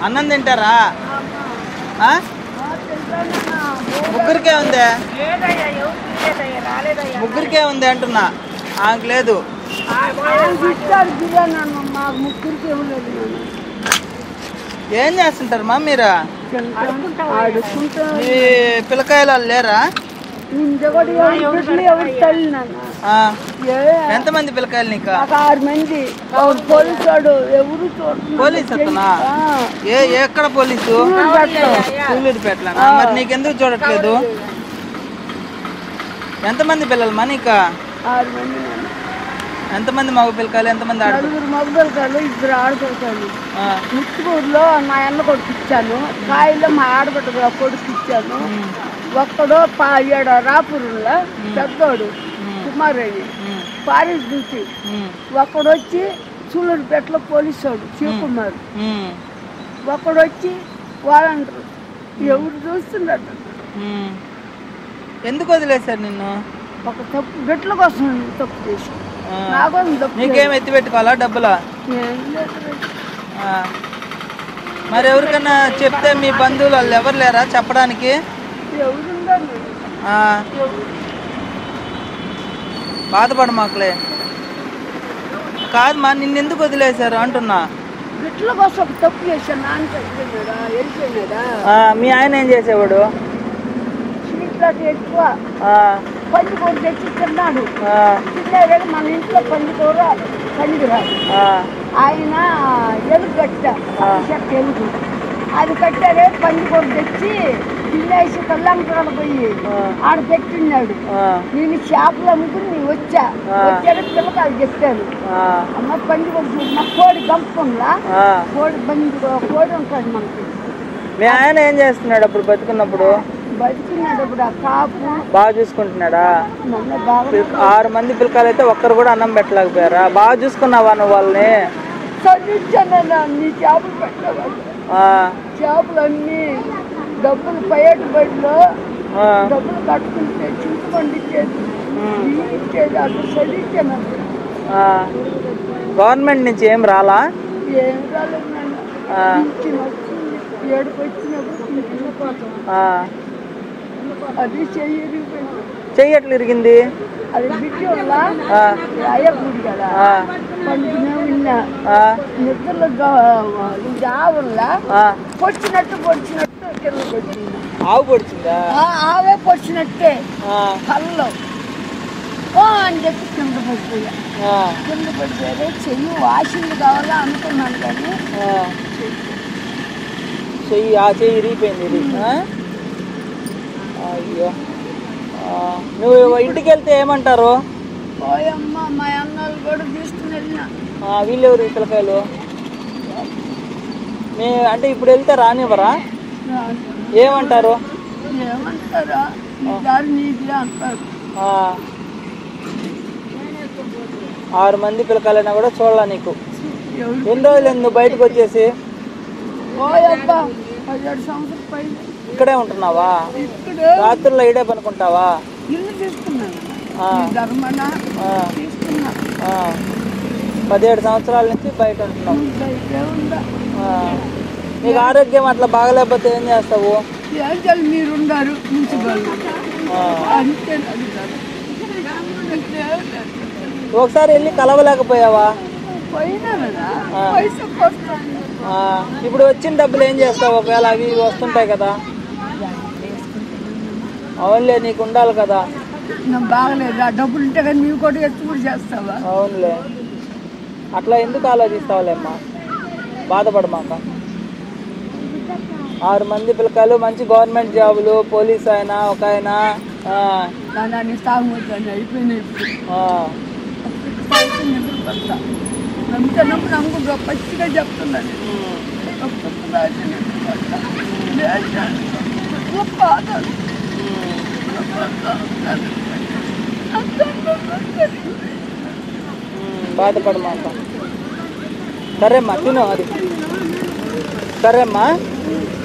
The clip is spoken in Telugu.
అన్నం తింటారా ఆ? ముగ్గురికే ఉందే లేదయ్యా ఎవరు లేదయ్యా రాలేదయ్యా ముగ్గురికే ఉంది అంటున్నా ఆమెకు లేదు ఇచ్చారు బిర్యానీ అన్న మా ముగ్గురికి ఇవ్వలేదు నేను ఏం చేస్తుంటారు మా మీరు ఆడుకుంటా మీ పిల్లకాయలు వాళ్ళు లేరా ఇంత కూడా ఎవరు బిడ్డలు ఎవరు తల్లి నాన్న ఆ. ఏ ఎంతమంది పిల్లకాయలు నీకు నాకు ఆరు మంది ఎవరు పోలీసు వాడు ఎవరు చూడలేదు. పోలీస్ అతనా ఆ, ఏ ఎక్కడ పోలీసు ఊరు పెట్టు. సూళ్ళూరుపేటలోనా మరి నీకెందుకు చూడట్లేదు ఎంతమంది పిల్లలు మా నీకు ఆరు మంది నాన్న. ఎంతమంది మగ పిల్లకాయలు ఎంతమంది ఆడ నలుగురు మగపిల్లకాయలు ఇద్దరు ఆడపిల్లకాయలు ఆ. ముత్తుకూరులో మా అన్న కొడుకు ఇచ్చాను కాయలో మా ఆడబిడ్డ కొడుకు ఇచ్చాను ఒక్కడో పా ఏడో రాపురంలో పెద్దోడు కుమారేణి ఉమ్, పారిస్ డ్యూటీ ఉమ్, ఒక్కడొచ్చి సూళ్ళూరుపేటలో పోలీసు వాడు శివకుమార్ ఉమ్, ఒక్కడొచ్చి వాలంటీర్ ఎవరు చూస్తున్నారు ఉమ్. ఎందుకు వదిలేశారు నిన్ను ఒక తప్పు బిడ్డల కోసం తప్పు చేసి ఆ. నాకోసం తప్పు నీకేం ఎత్తి పెట్టుకోవాలా డబ్బులా ఏం లేదు. ఆ. మరి ఎవరికైనా చెప్తే మీ బంధువులు వాళ్ళు ఎవరు లేరా చెప్పడానికి ఎవరుందని ఆ. బాధపడ మాకులే కాదు మా నిన్నెందుకు వదిలేశారు అంటున్నా బిడ్డల కోసం ఒక తప్పు చేశాను నాన్న చచ్చిపోయినాడా వెళ్ళిపోయినాడా ఆ, మీ ఆయన ఏం చేసేవాడు చీట్లాటి ఎక్కువ ఆ, పందికూర తెచ్చి తిన్నాడు ఆ, తిన్నాడే మన ఇంట్లో పందికూర పనికిరాదు ఆ, ఆయన ఎలుగు కట్ట చెట్ట ఎలుగు అది కట్టాడే పందికూర తెచ్చి తినేసి కళ్ళంకరాలు పోయి ఆడ పెట్టిన్నాడు ఆ, నేను చేపలు అమ్ముకుని నేను వచ్చా వచ్చాక పిల్లకాయలు చెప్పాను ఆ, అమ్మ పంది కొడుకు మా కోడి గంపంలా ఆ. కోడి బంది కోడి ఉంటుంది మనకి మీ ఆయన ఏం చేస్తున్నాడు అప్పుడు బతుకున్నప్పుడు బతికినాడు ఇప్పుడు ఆ కాపు బాగా చూసుకుంటున్నాడా మొన్న బాగా పిల్ల- ఆరు మంది పిల్లకాయలు అయితే ఒక్కరు కూడా అన్నం పెట్టలేకపోయారా బాగా చూసుకున్నావా నువ్వు వాళ్ళని చదివించాను నీ చేపలు పెట్టేవాళ్ళు ఆ, చేపలు అన్ని డబ్బులు పైట బడిలో ఆ, డబ్బులు కట్టుకుంటే చింతపండు ఇచ్చేది బియ్యం ఇచ్చేది అట్లా చదివించాను ఆ. గవర్నమెంట్ నుంచి ఏం రాలా ఏం రాలేదు నాన్న ఆ, పింఛన్ వచ్చింది ఏడుపు వచ్చినప్పుడు పింఛన్ కోసం ఆ. అది చెయ్యరు చెయ్యి ఎట్లా ఇరిగింది అది బిడ్డ వల్ల ఆ, రాయకూడదు కదా ఆ, పండుకునే ఉన్నా ఆ, నిద్రలో ఇది వల్ల ఆ. పొడిచినట్టు పొడిచినట్టు కిందకి వచ్చింది ఆవు పొడిచిందా ఆ ఆవే పొడిచినట్టే ఆ, కళ్ళు ఓ అని చెప్పి కింద పడిపోయా ఆ, కింద పడిపోయారే చెయ్యి వాషింగ్ కావాలా అనుకున్నాను కానీ ఆ. చెయ్యి ఆ చెయ్యి ఇరిగిపోయింది ఇది ఆ? అయ్యో ఆ, నువ్వు ఇంటికి వెళ్తే ఏమంటారు పోయమ్మ మా అన్నలు కూడా తీసుకుని వెళ్ళినా ఆ, వీళ్ళెవరు ఈ పిల్లకాయలు మీ అంటే ఇప్పుడు వెళ్తే రానివ్వరా ఏమంటారు ఏమంటారా నీ దారి నీదిలే అంటారు ఆ. ఆరు మంది పిల్లకాయలైనా కూడా చూడాల నీకు ఎవరు ఎన్ని రోజులు నువ్వు బయటకు వచ్చేసి పోయబ్బా పదిహేడు సంవత్సరాల పైన ఇక్కడే ఉంటున్నావా ఇక్కడే రాత్రుల్లో ఇడే పనుకుంటావా ఇల్లు తీసుకున్నాను ఆ, ధర్మన ఆ, తీసుకున్నా ఆ. పదిహేడు సంవత్సరాల నుంచి బయట ఉంటున్నావు బయటే ఉందా ఆ. నీకు ఆరోగ్యం అట్లా బాగలేకపోతే ఏం చేస్తావు ఏం చేయాలి మీరున్నారు మున్సిపల్ ఆ. అంతే అది కాదు. ఒకసారి వెళ్ళి కలవలేకపోయావా పోయినా కదా పైసా కొడుతుంది ఆ, ఇప్పుడు వచ్చిన డబ్బులు ఏం చేస్తావు ఒకవేళ అవి ఇవి వస్తుంటాయి కదా అవునులే నీకు ఉండాలి కదా నాకు బాగలేదు ఆ డబ్బులు ఉంటే కానీ నీవు కూడా ఎత్తు కూడా చేస్తావా అవునులే అట్లా ఎందుకు ఆలోచిస్తావులేమ్మా బాధపడమాక ఆరు మంది పిల్లకాయలు మంచి గవర్నమెంట్ జాబులు పోలీస్ అయినా ఒక ఆయన ఆ, నా నీ తాగుతాను అయిపోయినాయి ఇప్పుడు ఆ, తాగితే నిద్ర పడతా నమ్ముతున్నప్పుడు నమ్ముకు పచ్చిగా చెప్తున్నాను ఉమ్, అప్పుడు తాగితే నిద్ర పడతా లేదు. చాలా బాధ. ఉమ్, బాధపడమాక సరేమ్మా తిను అది సరేమ్మా